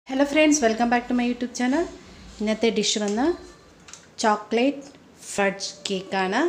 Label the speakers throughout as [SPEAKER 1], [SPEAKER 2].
[SPEAKER 1] hello friends welcome back to my YouTube channel ഇന്നത്തെ dish വന്ന് chocolate fudge കേക്കാണ്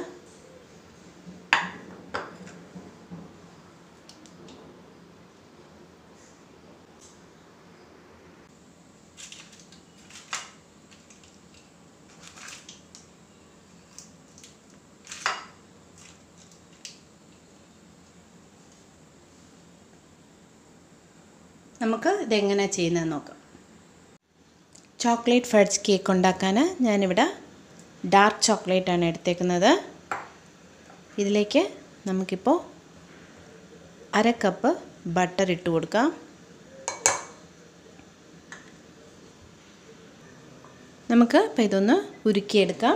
[SPEAKER 1] നമുക്ക് ഇതെങ്ങനെ ചെയ്യുന്നതെന്ന് നോക്കാം ചോക്ലേറ്റ് ഫഡ്ജ് കേക്ക് ഉണ്ടാക്കാൻ ഞാനിവിടെ ഡാർക്ക് ചോക്ലേറ്റ് ആണ് എടുത്തേക്കുന്നത് ഇതിലേക്ക് നമുക്കിപ്പോൾ അര കപ്പ് ബട്ടർ ഇട്ട് കൊടുക്കാം നമുക്ക് ഇപ്പോൾ ഇതൊന്ന് ഉരുക്കിയെടുക്കാം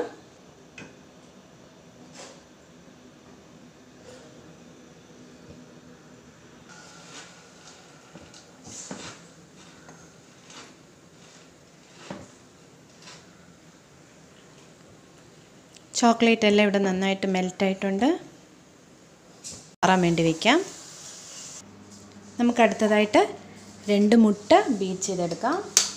[SPEAKER 1] ചോക്ലേറ്റ് എല്ലാം ഇവിടെ നന്നായിട്ട് മെൽറ്റായിട്ടുണ്ട് മാറാൻ വേണ്ടി വയ്ക്കാം നമുക്ക് അടുത്തതായിട്ട് രണ്ട് മുട്ട ബീറ്റ് ചെയ്തെടുക്കാം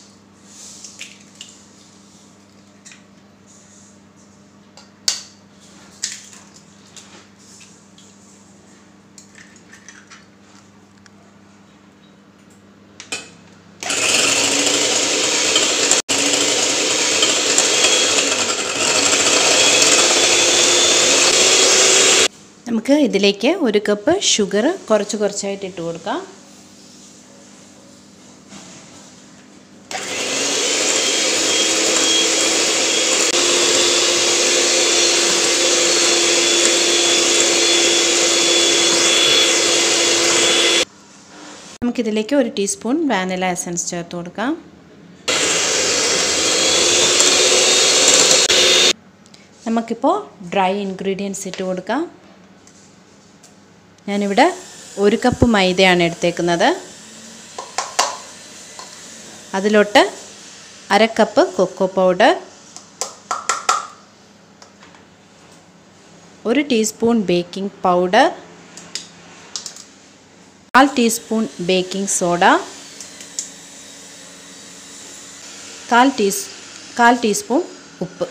[SPEAKER 1] നമുക്ക് ഇതിലേക്ക് ഒരു കപ്പ് ഷുഗർ കുറച്ച് കുറച്ചായിട്ട് ഇട്ട് കൊടുക്കാം നമുക്കിതിലേക്ക് ഒരു ടീസ്പൂൺ വാനില എസൻസ് ചേർത്ത് കൊടുക്കാം നമുക്കിപ്പോൾ ഡ്രൈ ഇൻഗ്രീഡിയൻസ് ഇട്ട് കൊടുക്കാം ഞാനിവിടെ ഒരു കപ്പ് മൈദയാണ് എടുത്തേക്കുന്നത് അതിലോട്ട് അര കപ്പ് കൊക്കോ പൗഡർ ഒരു ടീസ്പൂൺ ബേക്കിംഗ് പൗഡർ കാൽ ടീസ്പൂൺ ബേക്കിംഗ് സോഡ കാൽ ടീസ് കാൽ ടീസ്പൂൺ ഉപ്പ്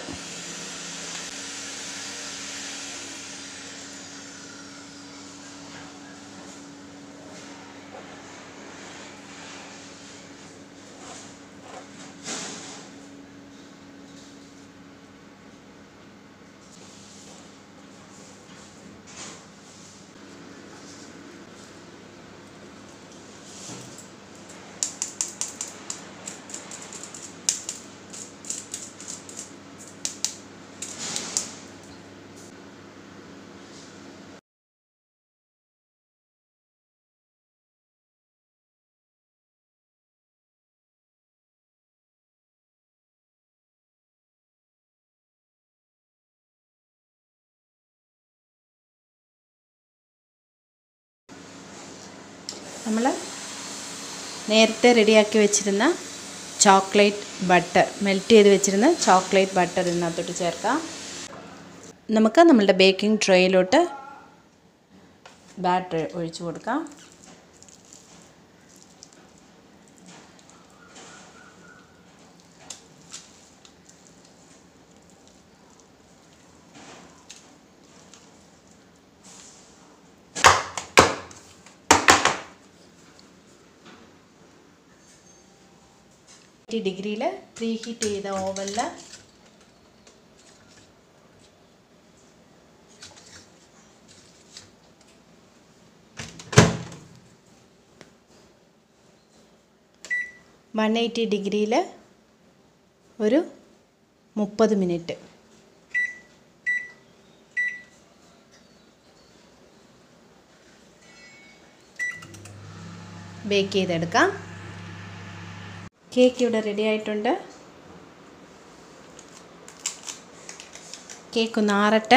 [SPEAKER 1] നമ്മൾ നേരത്തെ റെഡിയാക്കി വെച്ചിരുന്ന ചോക്ലേറ്റ് ബട്ടർ മെൽറ്റ് ചെയ്ത് വെച്ചിരുന്ന ചോക്ലേറ്റ് ബട്ടർ ഇതിനകത്തോട്ട് ചേർക്കാം നമുക്ക് നമ്മളുടെ ബേക്കിംഗ് ട്രേയിലോട്ട് ബാറ്റർ ഒഴിച്ചു കൊടുക്കാം ഡിഗ്രിയിൽ പ്രീ ഹീറ്റ് ചെയ്ത ഓവനിൽ വൺ എയ്റ്റി ഡിഗ്രിയിൽ ഒരു മുപ്പത് മിനിറ്റ് ബേക്ക് ചെയ്തെടുക്കാം കേക്ക് ഇവിടെ റെഡി ആയിട്ടുണ്ട് കേക്ക് ഒന്ന് ആറട്ടെ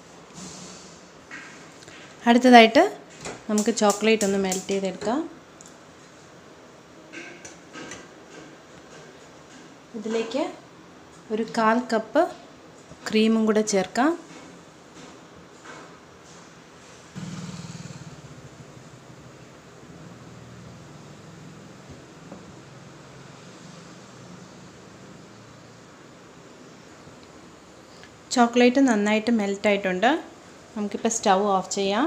[SPEAKER 1] അടുത്തതായിട്ട് നമുക്ക് ചോക്ലേറ്റ് ഒന്ന് മെൽറ്റ് ചെയ്തെടുക്കാം ഇതിലേക്ക് ഒരു കാൽ കപ്പ് ക്രീമും കൂടെ ചേർക്കാം ചോക്ലേറ്റ് നന്നായിട്ട് മെൽറ്റായിട്ടുണ്ട് നമുക്കിപ്പോൾ സ്റ്റൗ ഓഫ് ചെയ്യാം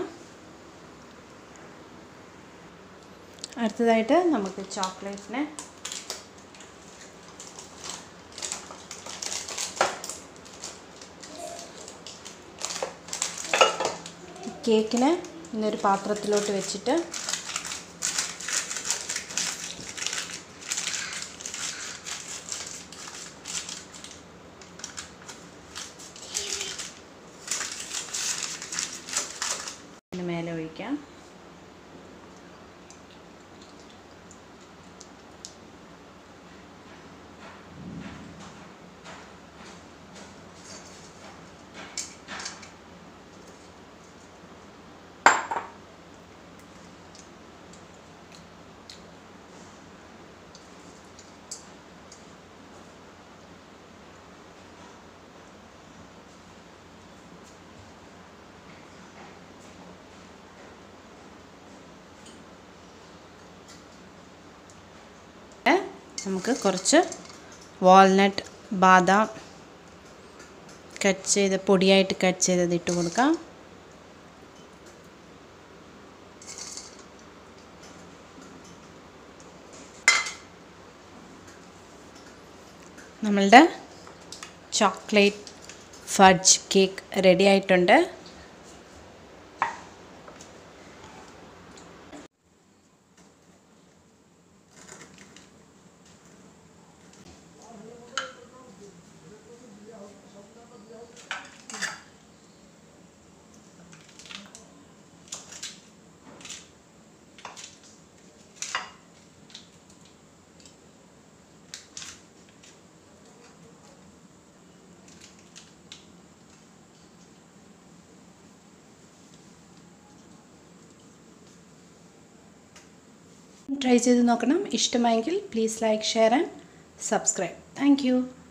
[SPEAKER 1] അടുത്തതായിട്ട് നമുക്ക് ചോക്ലേറ്റിനെ കേക്കിനെ ഇന്നൊരു പാത്രത്തിലോട്ട് വെച്ചിട്ട് ഇതിന് മേലെ ഒഴിക്കാം നമുക്ക് കുറച്ച് വാൾനട്ട് ബാദാം കട്ട് ചെയ്ത് പൊടിയായിട്ട് കട്ട് ചെയ്തത് ഇട്ട് കൊടുക്കാം നമ്മളുടെ ചോക്ലേറ്റ് ഫഡ്ജ് കേക്ക് റെഡി ആയിട്ടുണ്ട് ട്രൈ ചെയ്ത് നോക്കണം ഇഷ്ടമായെങ്കിൽ please like share and subscribe thank